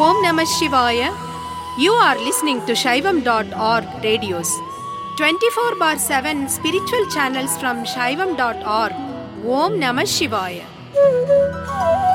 Om Namah Shivaya. You are listening to Shaivam.org radios. 24 bar 7 spiritual channels from Shaivam.org. Om Namah Shivaya.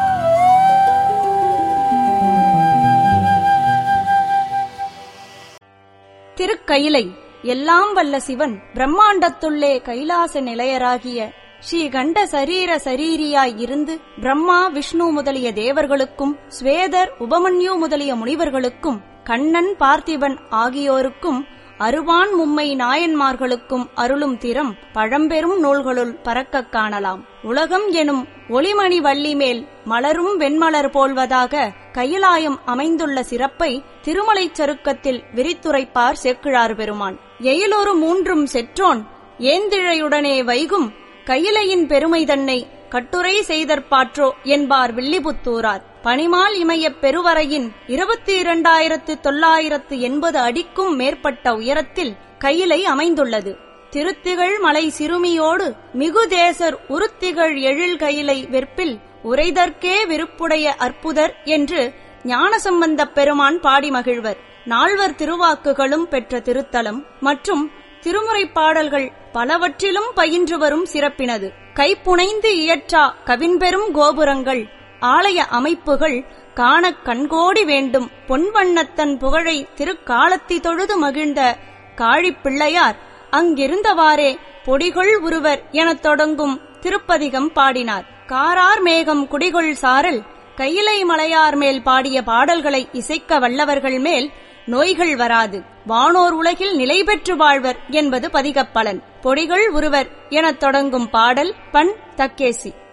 திருக்கயிலை எல்லாம் வல்ல சிவன் பிரம்மாண்டத்துள்ளே கைலாச நிலையராகிய ஸ்ரீ கண்ட சரீர சரீரியாய் இருந்து பிரம்மா விஷ்ணு முதலிய தேவர்களுக்கும் ஸ்வேதர் உபமன்யு முதலிய முனிவர்களுக்கும் கண்ணன் பார்த்திபன் ஆகியோருக்கும் அருவான் மும்மை நாயன்மார்களுக்கும் அருளும் திறம் பழம்பெரும் நூல்களுள் பறக்கக் காணலாம் உலகம் எனும் ஒளிமணி வள்ளி மேல் மலரும் வெண்மலர் போல்வதாக கையிலாயம் அமைந்துள்ள சிறப்பை திருமலைச் சருக்கத்தில் விரித்துரைப்பார் சேக்கிழார் பெருமான் எயிலொரு மூன்றும் செற்றோன் ஏந்திழையுடனே வைகும் கையிலையின் பெருமை தன்னை கட்டுரை செய்தற்பாற்றோ என்பார் வில்லிபுத்தூரார் பனிமால் இமயப் பெருவரையின் இருபத்தி இரண்டாயிரத்து தொள்ளாயிரத்து எண்பது அடிக்கும் மேற்பட்ட உயரத்தில் கையிலை அமைந்துள்ளது திருத்திகள் மலை சிறுமியோடு மிகுதேசர் உருத்திகள் எழில் கையிலை வெற்பில் உரைதற்கே விருப்புடைய அற்புதர் என்று ஞானசம்பந்தப் பெருமான் பாடி மகிழ்வர் நால்வர் திருவாக்குகளும் பெற்ற திருத்தலம் மற்றும் திருமுறை பாடல்கள் பலவற்றிலும் பயின்று வரும் சிறப்பினது கைப்புனைந்து இயற்றா கவின்பெரும் கோபுரங்கள் ஆலய அமைப்புகள் காணக் கண்கோடி வேண்டும் பொன்வண்ணத்தன் புகழை திருக்காலத்தி தொழுது மகிழ்ந்த காழிப்பிள்ளையார் அங்கிருந்தவாறே பொடிகொள் உருவர் எனத் தொடங்கும் திருப்பதிகம் பாடினார் காரார் மேகம் குடிகொள் சாரல் கையிலை மலையார் மேல் பாடிய பாடல்களை இசைக்க வல்லவர்கள் மேல் நோய்கள் வராது வானோர் உலகில் நிலை பெற்று வாழ்வர் என்பது பதிகப்பலன் பொடிகள் உருவர் எனத் தொடங்கும் பாடல் பண் தக்கேசி